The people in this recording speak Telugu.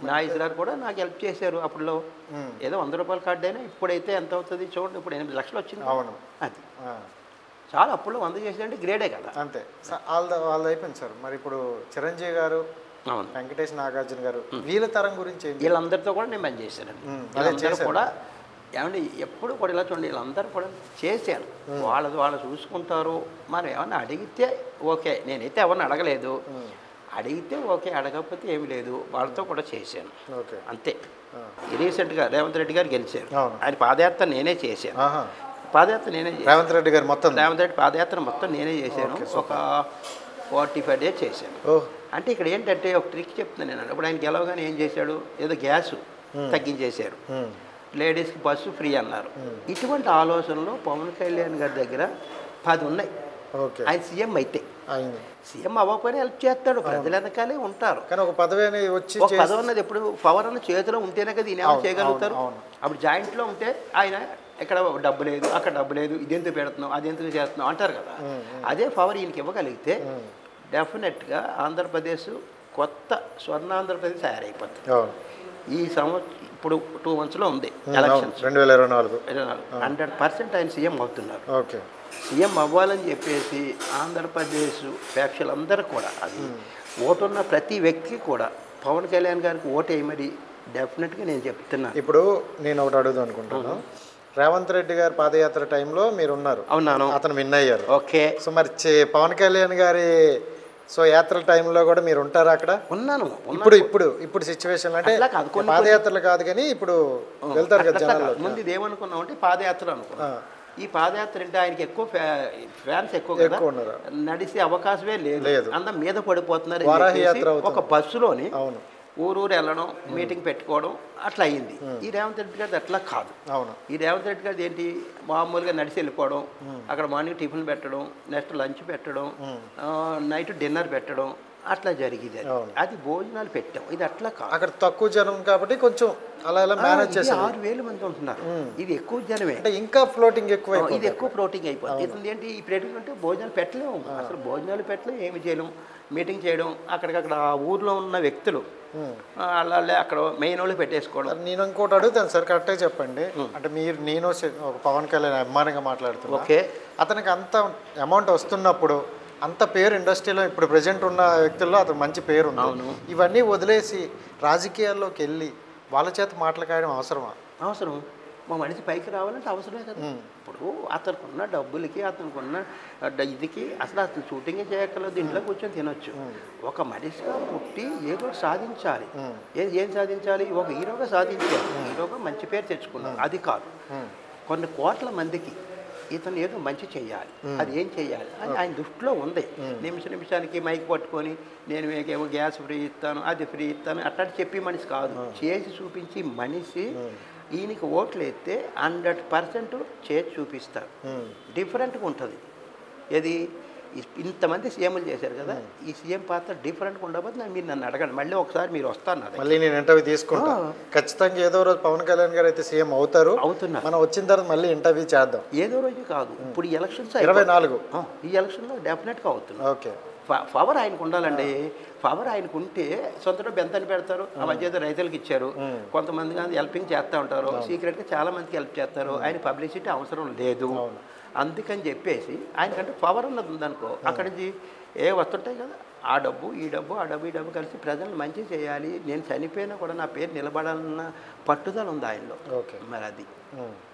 నాగేశ్వరరావు కూడా నాకు హెల్ప్ చేశారు అప్పుడులో ఏదో వంద రూపాయల కార్డు అయినా ఇప్పుడైతే ఎంత అవుతుంది చూడండి ఇప్పుడు ఎనిమిది లక్షలు వచ్చింది అవును అది ఆ, చాలా అప్పుడులో వంద చేసేదంటే గ్రేడే కదా అంతే సార్ వాళ్ళది వాళ్ళది అయిపోయింది సార్ మరి ఇప్పుడు చిరంజీవి గారు అవును వెంకటేష్ నాగార్జున గారు వీళ్ళ తరం గురించి ఏంటి వీళ్ళందరితో కూడా నేను పని చేశానండి ఉమ్, అదే వీళ్ళందరూ చేశారు. కూడా ఏమండి ఎప్పుడు కూడా ఇలా చూడండి వీళ్ళందరూ కూడా చేశాను వాళ్ళది వాళ్ళు చూసుకుంటారు మనం ఏమన్నా అడిగితే ఓకే నేనైతే ఎవరిని అడగలేదు అడిగితే ఓకే అడగకపోతే ఏమీ లేదు వాళ్ళతో కూడా చేశాను ఓకే అంతే రీసెంట్గా రేవంత్ రెడ్డి గారు గెలిచారు అవును. ఆయన పాదయాత్ర నేనే చేశాను ఆహా పాదయాత్ర నేనే చేశాను రేవంత్ రెడ్డి గారు మొత్తం రేవంత్ రెడ్డి పాదయాత్ర మొత్తం నేనే చేశాను ఒక ఫార్టీ ఫైవ్ డేస్ చేశాను ఓ అంటే ఇక్కడ ఏంటంటే ఒక ట్రిక్ చెప్తున్నాను నేను ఇప్పుడు ఆయన గెలవగానే ఏం చేశాడు ఏదో గ్యాస్ తగ్గించేశారు ఉమ్, లేడీస్కి బస్సు ఫ్రీ అన్నారు ఇటువంటి ఆలోచనలు పవన్ కళ్యాణ్ గారి దగ్గర పది ఉన్నాయి ఓకే ఆయన సీఎం అయితే అయింది సీఎం అవ్వకపోయినా హెల్ప్ చేస్తాడు ప్రజల వెనకాలే ఉంటారు కానీ ఒక పదవి అనేది వచ్చి ఒక పదవి అన్నది ఎప్పుడు పవర్ అన్న చేతిలో ఉంటేనే కదా ఈయన ఏమైనా చేయగలుగుతారు అవును, అప్పుడు జాయింట్లో ఉంటే ఆయన ఎక్కడ డబ్బు లేదు అక్కడ డబ్బు లేదు ఇదెందుకు పెడుతున్నాం అదెందుకు చేస్తున్నాం అంటారు కదా అదే పవర్ ఈయనకి ఇవ్వగలిగితే డెఫినెట్గా ఆంధ్రప్రదేశ్ కొత్త స్వర్ణాంధ్రప్రదేశ్ తయారైపోతుంది అవును ఈ సంవత్సరం ఇప్పుడు టూ మంత్స్లో ఉంది అవును ఎలక్షన్స్ రెండు వేల ఇరవై నాలుగు హండ్రెడ్ పర్సెంట్ ఆయన సీఎం అవుతున్నారు ఓకే సీఎం అవ్వాలని చెప్పేసి ఆంధ్రప్రదేశ్ ప్రేక్షకులందరూ కూడా అది ఓటున్న ప్రతి వ్యక్తి కూడా పవన్ కళ్యాణ్ గారికి ఓటు వేయమని డెఫినెట్గా నేను చెప్తున్నాను ఇప్పుడు నేను ఒకటి అడుగుదాం అనుకుంటున్నాను రేవంత్ రెడ్డి గారి పాదయాత్ర టైంలో మీరు ఉన్నారు అవునాను అతను విన్ అయ్యారు ఓకే సో మరి చే- పవన్ కళ్యాణ్ గారి సో యాత్రల టైంలో కూడా మీరు ఉంటారా అక్కడ ఉన్నాను ఉన్నాను. ఇప్పుడు ఇప్పుడు ఇప్పుడు సిచ్యువేషన్ అంటే అట్లా కాదు, కొన్ని- పాదయాత్రలు కాదు కానీ ఇప్పుడు వెళ్తారు కదా అట్లా జనాలు కాదు. ముందు ఇది ఏమనుకున్నాం అంటే పాదయాత్ర అనుకున్నాం ఈ పాదయాత్ర అంటే ఆయనకి ఎక్కువ ఫ్యా- ఫ్యాన్స్ ఎక్కువ కదా ఎక్కువ ఉన్నారు నడిచే అవకాశమే లేదు లేదు. అంత మీద పడిపోతున్నారు అని వారాహి చెప్పేసి యాత్ర అవుతుంది. ఒక బస్సులోని అవును ఊరూరు వెళ్ళడం మీటింగ్ పెట్టుకోవడం అట్లా అయింది ఈ రేవంత్ రెడ్డి గారిది అట్లా కాదు అవును ఈ రేవంత్ రెడ్డి గారిది ఏంటి మామూలుగా నడిచి వెళ్ళిపోవడం అక్కడ మార్నింగ్ టిఫిన్ పెట్టడం నెక్స్ట్ లంచ్ పెట్టడం ఆ, నైట్ డిన్నర్ పెట్టడం అట్లా జరిగింది అది. అవును. అది భోజనాలు పెట్టాం ఇది అట్లా కాదు అక్కడ తక్కువ జనం కాబట్టి కొంచెం అలా ఇలా మేనేజ్ ఇది చేశారు ఆరు వేల మంది ఉంటున్నారు ఇది ఎక్కువ జనమే అంటే ఇంకా ఫ్లోటింగ్ ఎక్కువ ఆ, ఇది ఎక్కువ ప్రోటీన్ అయిపోతుంది ఇది ఏంటి ఈ ప్రోటీన్ అంటే భోజనాలు పెట్టలేము అసలు భోజనాలు పెట్టలేము ఏమి చేయలేము మీటింగ్ చేయడం అక్కడికక్కడ ఆ ఊర్లో ఉన్న వ్యక్తులు ఆ, వాళ్ళే అక్కడ మెయిన్ వాళ్ళు పెట్టేసుకోవడం మరి నేను ఇంకోటి అడుగుతాను సార్ కరెక్ట్గా చెప్పండి అంటే మీరు నేను సె- ఒక పవన్ కళ్యాణ్ అభిమానంగా మాట్లాడుతున్నా ఓకే అతనికి అంత అమౌంట్ వస్తున్నప్పుడు అంత పేరు ఇండస్ట్రీలో ఇప్పుడు ప్రజెంట్ ఉన్న వ్యక్తుల్లో అతను మంచి పేరు ఉంది ఇవన్నీ వదిలేసి రాజకీయాల్లోకి వెళ్ళి వాళ్ళ చేత మాట్లాడడం అవసరమా అవసరం మా మనిషి పైకి రావాలంటే అవసరమే కదా ఇప్పుడు అతనికి ఉన్న డబ్బులకి అతనికి ఉన్న డ- ఇదికి అసలు అతను షూటింగ్ చేయక్కర్లేదు ఇంట్లో కూర్చొని తినొచ్చు ఒక మనిషిగా పుట్టి ఏదో ఒకటి సాధించాలి ఏం ఏం సాధించాలి ఒక హీరోగా సాధించాలి హీరోగా మంచి పేరు తెచ్చుకున్నాను అది కాదు కొన్ని కోట్ల మందికి ఇతను ఏదో మంచి చేయాలి అది ఏం చేయాలి అని ఆయన దృష్టిలో ఉంది నిమిష నిమిషానికి మైక్ పట్టుకొని నేను మీకేమో గ్యాస్ ఫ్రీ ఇస్తాను అది ఫ్రీ ఇస్తాను అట్లా చెప్పి మనిషి కాదు చేసి చూపించి మనిషి ఈయనకి ఓట్లు వేస్తే హండ్రెడ్ పర్సెంట్ చేసి చూపిస్తారు డిఫరెంట్గా ఉంటుంది ఏది ఇ- ఇంతమంది సీఎంలు చేశారు కదా ఈ సీఎం పాత్ర డిఫరెంట్గా ఉండబోదు నన్ను మీరు నన్ను అడగండి మళ్ళీ ఒకసారి మీరు వస్తారు నా దగ్గర. మళ్ళీ నేను ఇంటర్వ్యూ తీసుకుంటా ఖచ్చితంగా ఏదో రోజు పవన్ కళ్యాణ్ గారు అయితే సీఎం అవుతారు అవుతున్నారు మనం వచ్చిన తర్వాత మళ్ళీ ఇంటర్వ్యూ చేద్దాం ఏదో రోజు కాదు ఇప్పుడు ఈ ఎలక్షన్స్ ఇరవై నాలుగు ఆ, ఈ ఎలక్షన్లో డెఫినెట్గా అవుతుంది ఓకే ప- పవర్ ఆయనకు ఉండాలండి పవర్ ఆయనకు ఉంటే సొంత డబ్బు ఎంత అని పెడతారు ఆ మధ్య ఏదో రైతులకు ఇచ్చారు కొంతమంది కానీ హెల్పింగ్ చేస్తూ ఉంటారు సీక్రెట్గా చాలా మందికి హెల్ప్ చేస్తారు ఆయన పబ్లిసిటీ అవసరం లేదు అందుకని చెప్పేసి ఆయనకంటే పవర్ ఉన్నది ఉందనుకో అక్కడి నుంచి ఏ వస్తుంటాయి కదా ఆ డబ్బు ఈ డబ్బు ఆ డబ్బు ఈ డబ్బు కలిసి ప్రజలను మంచి చేయాలి నేను చనిపోయినా కూడా నా పేరు నిలబడాలన్న పట్టుదల ఉంది ఆయనలో ఓకే మరి అది ఉమ్.